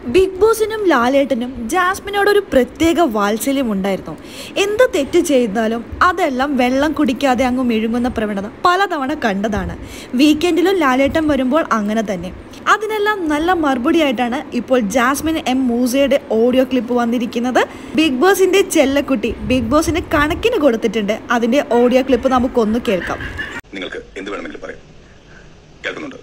Big ബോസിനും ലാലേട്ടനും ജാസ്മിനോട് ഒരു പ്രത്യേക വാത്സല്യം ഉണ്ടായിരുന്നു എന്ത് തെറ്റ് ചെയ്താലും അതെല്ലാം വെള്ളം കുടിക്കാതെ അങ്ങ് മെഴുങ്ങുന്ന പ്രവണത പലതവണ കണ്ടതാണ് വീക്കെൻഡിലും ലാലേട്ടൻ വരുമ്പോൾ അങ്ങനെ തന്നെ അതിനെല്ലാം നല്ല മറുപടിയായിട്ടാണ് ഇപ്പോൾ ജാസ്മിൻ എം മൂസയുടെ ഓഡിയോ ക്ലിപ്പ് വന്നിരിക്കുന്നത് ബിഗ് ബോസിന്റെ ചെല്ലക്കുട്ടി ബിഗ് ബോസിന് കണക്കിന് കൊടുത്തിട്ടുണ്ട് അതിന്റെ ഓഡിയോ ക്ലിപ്പ് നമുക്കൊന്ന് കേൾക്കാം നിങ്ങൾക്ക് എന്ത് വേണമെങ്കിലും പറയാം കേൾക്കുന്നുണ്ട്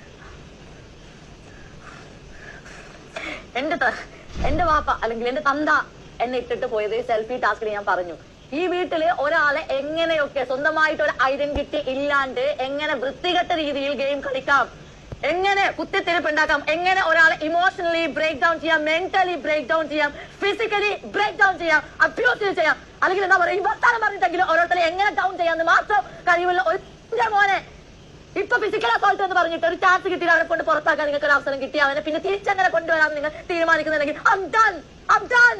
എന്റെ ത- എന്റെ വാപ്പ അല്ലെങ്കിൽ എന്റെ തന്ത എന്നെ ഇട്ടിട്ട് പോയത് സെൽഫി ടാസ്കിൽ ഞാൻ പറഞ്ഞു ഈ വീട്ടില് ഒരാളെ എങ്ങനെയൊക്കെ സ്വന്തമായിട്ട് ഒരു ഐഡന്റിറ്റി ഇല്ലാണ്ട് എങ്ങനെ വൃത്തികെട്ട രീതിയിൽ ഗെയിം കളിക്കാം എങ്ങനെ കുത്തിത്തിരിപ്പ് ഉണ്ടാക്കാം എങ്ങനെ ഒരാളെ ഇമോഷണലി ബ്രേക്ക് ഡൗൺ ചെയ്യാം മെന്റലി ബ്രേക്ക് ഡൗൺ ചെയ്യാം ഫിസിക്കലി ബ്രേക്ക് ഡൗൺ ചെയ്യാം അബ്യൂസ് ചെയ്യാം അല്ലെങ്കിൽ എന്താ പറയുക ഈ വർത്താനം പറഞ്ഞിട്ടെങ്കിലും ഓരോരുത്തരെ എങ്ങനെ ഡൗൺ ചെയ്യാന്ന് മാത്രം കഴിവുള്ള ഒരു മോനെ ഇപ്പൊ ഫിസിക്കൽ അസോൾട്ട് എന്ന് പറഞ്ഞിട്ട് ഒരു ചാൻസ് കിട്ടി അവരെ കൊണ്ട് പുറത്താക്കാൻ നിങ്ങൾക്ക് ഒരു അവസരം കിട്ടി അവനെ പിന്നെ തിരിച്ചങ്ങനെ കൊണ്ടുവരാമെന്ന് നിങ്ങൾ തീരുമാനിക്കുന്നുണ്ടെങ്കിൽ I'm done. I'm done.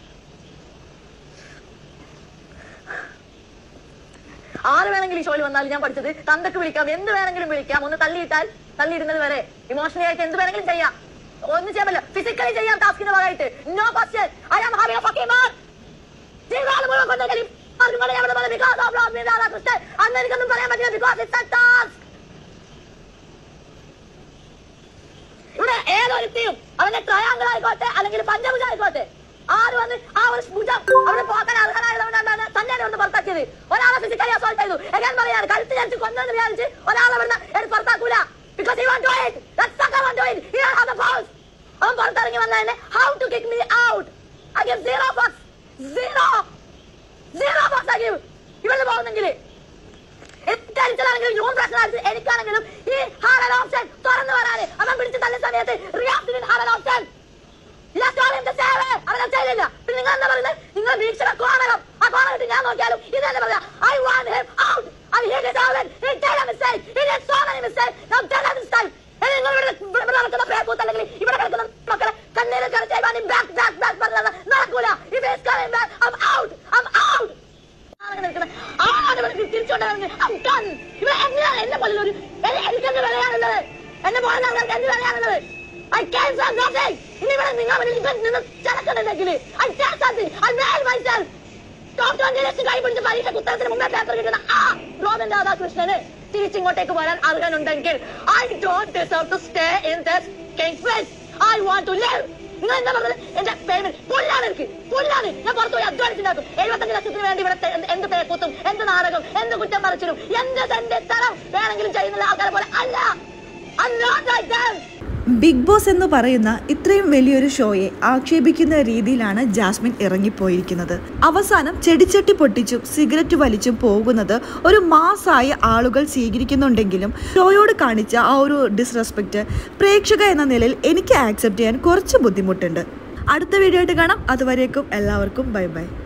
ആര് വേണമെങ്കിലും ഈ ഷോയിൽ വന്നാലും ഞാൻ പഠിച്ചത് തന്തക്ക് വിളിക്കാം എന്ത് വേണമെങ്കിലും വിളിക്കാം ഒന്ന് തള്ളിയിട്ടാൽ തള്ളിയിടുന്നത് വരെ ഇമോഷണലി ആയിട്ട് എന്ത് വേണമെങ്കിലും ചെയ്യാം ഒന്നും ചെയ്യാൻ പറ്റില്ല ഫിസിക്കലി ചെയ്യാം ടാസ്കിന്റെ ഭാഗമായിട്ട് no question I am having a fucking mark ജീവിതകാലം മുഴുവൻ കൊണ്ടുപോയി ആർക്കും കൂടെ ഞാൻ ഇവിടെ because of love me, Radhakrishnan അന്ന് എനിക്കൊന്നും പറയാൻ പറ്റില്ല because it's a task ഇവിടെ ഏതൊരുത്തിയും അവന്റെ ട്രയാങ്കിൾ ആയിക്കോട്ടെ അല്ലെങ്കിൽ പഞ്ചഭുജ ആയിക്കോട്ടെ ആര് വന്ന് ആ ഒരു ഭുജം അവിടെ പോകാൻ അർഹനായതുകൊണ്ടാണ് തന്നെ ഒന്ന് പുറത്താക്കിയത് ഒരാളെ ഫിസിക്കലി അസോൾട്ട് ചെയ്തു എങ്ങനെ പറയാണ് കഴുത്ത് ചരിച്ച് കൊന്നെന്ന് വിചാരിച്ച് ഒരാളെ അവിടെ എടുത്ത് പുറത്താക്കൂല because he want to do it that sucker want to do it he don't have the balls അവൻ പുറത്തിറങ്ങി വന്നതിന് how to kick me out I give zero bucks zero zero bucks I give ഇവിടുന്ന് പോകുന്നെങ്കിൽ ടെൻഷനാണെങ്കിലും യൂൺ പ്രശ്നമായിട്ട് എനിക്കാണെങ്കിലും ഈ Haran option തുറന്നു വരാന് അവൻ പിടിച്ച് തള്ളിയ സമയത്ത് റിയാക്ടിന് ഹാരൻ ഓപ്ഷൻ അവനെ ചെയ്തില്ല പിന്നെ നിങ്ങൾ എന്താ പറയുന്നത് നിങ്ങൾ വീക്ഷണ കോണകം ആ കോണകത്തിൽ ഞാൻ നോക്കിയാലും ഇത് തന്നെ പറയാം I want him out I hit it out he did a mistake he did so many mistake now tell this time നിങ്ങൾ ഇവിടെ ഇവിടെ നടക്കുന്ന പേക്കൂത്ത് അല്ലെങ്കിൽ ഇവിടെ കിടക്കുന്ന മക്കളെ കണ്ണീര് കരച്ചായി ബാക്ക് ബാക്ക് ബാക്ക് പറഞ്ഞത് നടക്കൂല if is coming back I am out I am out എന്നെ പോലെ ഒരു എനിക്കെന്ത് വിലയാണുള്ളത് എന്നെ പോലെ ആൾക്കാർക്ക് എന്ത് വിലയാണുള്ളത് I can't say nothing. ഇനി ഇവിടെ നിങ്ങൾ മുന്നിൽ ഇപ്പം നിന്ന് ചടക്കുന്നുണ്ടെങ്കിൽ I can't something. I made myself. Top twenty lakh കൈ പിടിച്ച് പരീക്ഷ ഉത്തരത്തിന് മുമ്പേ പേപ്പർ കിട്ടുന്ന ആ റോബിൻ രാധാകൃഷ്ണന് തിരിച്ചിങ്ങോട്ടേക്ക് വരാൻ അർഹനുണ്ടെങ്കിൽ I don't deserve to stay in this king place I want to live നിങ്ങൾ എന്താ പറഞ്ഞത് എന്റെ പേയ്മെന്റ് പുല്ലാണ് എനിക്ക് പുല്ലാണ് ഞാൻ പുറത്തു പോയി അധ്വാനിച്ചുണ്ടാക്കും എഴുപത്തഞ്ച് ലക്ഷത്തിന് വേണ്ടി ഇവിടെ തെ- എന്ത് എന്ത് തേക്കൂത്തും എന്ത് നാടകം എന്ത് കുറ്റം പറിച്ചിടും എന്ത് തന്റെ തരം വേണമെങ്കിലും ചെയ്യുന്ന ആൾക്കാരെ പോലെ അല്ല I'm not like them. Big Boss എന്ന് പറയുന്ന ഇത്രയും വലിയൊരു ഷോയെ ആക്ഷേപിക്കുന്ന രീതിയിലാണ് ജാസ്മിൻ ഇറങ്ങിപ്പോയിരിക്കുന്നത് അവസാനം ചെടിച്ചട്ടി പൊട്ടിച്ചും സിഗരറ്റ് വലിച്ചും പോകുന്നത് ഒരു മാസായ ആളുകൾ സ്വീകരിക്കുന്നുണ്ടെങ്കിലും ഷോയോട് കാണിച്ച ആ ഒരു ഡിസ്റെസ്പെക്റ്റ് പ്രേക്ഷക എന്ന നിലയിൽ എനിക്ക് ആക്സെപ്റ്റ് ചെയ്യാൻ കുറച്ച് ബുദ്ധിമുട്ടുണ്ട് അടുത്ത വീഡിയോ ആയിട്ട് കാണാം അതുവരേക്കും എല്ലാവർക്കും ബൈ ബൈ